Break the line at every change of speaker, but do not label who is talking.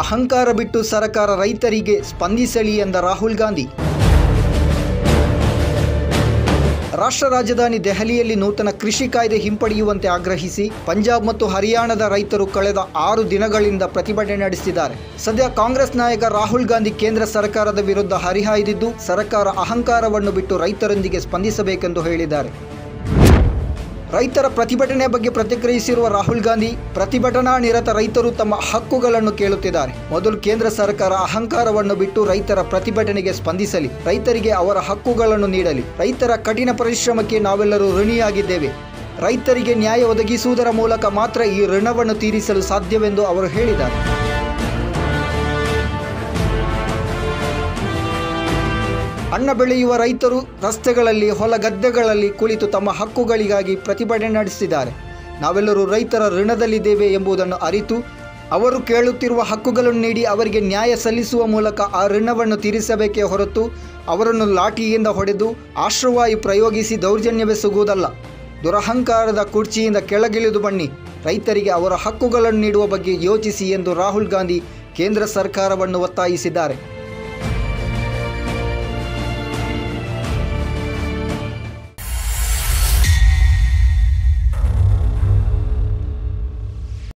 ಅಹಂಕಾರ ಬಿಟ್ಟು ಸರ್ಕಾರ ರೈತರಿಗೆ ಸ್ಪಂದಿಸಲಿ ಎಂದ ರಾಹುಲ್ ಗಾಂಧಿ ರಾಷ್ಟ್ರ ರಾಜಧಾನಿ ದೆಹಲಿಯಲ್ಲಿ ನೂತನ ಕೃಷಿ ಕಾಯ್ದೆ ಹಿಂಪಡೆಯುವಂತೆ ಆಗ್ರಹಿಸಿ ಪಂಜಾಬ್ ಮತ್ತು ಹರಿಯಾಣದ ರೈತರು ಕಳೆದ ಆರು ದಿನಗಳಿಂದ ಪ್ರತಿಭಟನೆ ನಡೆಸಿದ್ದಾರೆ ಸದ್ಯ ಕಾಂಗ್ರೆಸ್ ನಾಯಕ ರಾಹುಲ್ ಗಾಂಧಿ ಕೇಂದ್ರ ಸರ್ಕಾರದ ವಿರುದ್ಧ ಹರಿಹಾಯ್ದಿದ್ದು ಸರ್ಕಾರ ಅಹಂಕಾರವನ್ನು ಬಿಟ್ಟು ರೈತರೊಂದಿಗೆ ಸ್ಪಂದಿಸಬೇಕೆಂದು ಹೇಳಿದ್ದಾರೆ ರೈತರ ಪ್ರತಿಭಟನೆ ಬಗ್ಗೆ ಪ್ರತಿಕ್ರಿಯಿಸಿರುವ ರಾಹುಲ್ ಗಾಂಧಿ ಪ್ರತಿಭಟನಾ ನಿರತ ರೈತರು ತಮ್ಮ ಹಕ್ಕುಗಳನ್ನು ಕೇಳುತ್ತಿದ್ದಾರೆ ಮೊದಲು ಕೇಂದ್ರ ಸರ್ಕಾರ ಅಹಂಕಾರವನ್ನು ಬಿಟ್ಟು ರೈತರ ಪ್ರತಿಭಟನೆಗೆ ಸ್ಪಂದಿಸಲಿ ರೈತರಿಗೆ ಅವರ ಹಕ್ಕುಗಳನ್ನು ನೀಡಲಿ ರೈತರ ಕಠಿಣ ಪರಿಶ್ರಮಕ್ಕೆ ನಾವೆಲ್ಲರೂ ಋಣಿಯಾಗಿದ್ದೇವೆ ರೈತರಿಗೆ ನ್ಯಾಯ ಒದಗಿಸುವುದರ ಮೂಲಕ ಮಾತ್ರ ಈ ಋಣವನ್ನು ತೀರಿಸಲು ಸಾಧ್ಯವೆಂದು ಅವರು ಹೇಳಿದ್ದಾರೆ ಅನ್ನ ಬೆಳೆಯುವ ರೈತರು ರಸ್ತೆಗಳಲ್ಲಿ ಹೊಲ ಗದ್ದೆಗಳಲ್ಲಿ ಕುಳಿತು ತಮ್ಮ ಹಕ್ಕುಗಳಿಗಾಗಿ ಪ್ರತಿಭಟನೆ ನಡೆಸಿದ್ದಾರೆ ನಾವೆಲ್ಲರೂ ರೈತರ ಋಣದಲ್ಲಿದ್ದೇವೆ ಎಂಬುದನ್ನು ಅರಿತು ಅವರು ಕೇಳುತ್ತಿರುವ ಹಕ್ಕುಗಳನ್ನು ನೀಡಿ ಅವರಿಗೆ ನ್ಯಾಯ ಸಲ್ಲಿಸುವ ಮೂಲಕ ಆ ಋಣವನ್ನು ತೀರಿಸಬೇಕೇ ಹೊರತು ಅವರನ್ನು ಲಾಠಿಯಿಂದ ಹೊಡೆದು ಆಶ್ರವಾಯು ಪ್ರಯೋಗಿಸಿ ದೌರ್ಜನ್ಯವೆಸಗುವುದಲ್ಲ ದುರಹಂಕಾರದ ಕುರ್ಚಿಯಿಂದ ಕೆಳಗಿಳಿದು ಬನ್ನಿ ರೈತರಿಗೆ ಅವರ ಹಕ್ಕುಗಳನ್ನು ನೀಡುವ ಬಗ್ಗೆ ಯೋಚಿಸಿ ಎಂದು ರಾಹುಲ್ ಗಾಂಧಿ ಕೇಂದ್ರ ಸರ್ಕಾರವನ್ನು ಒತ್ತಾಯಿಸಿದ್ದಾರೆ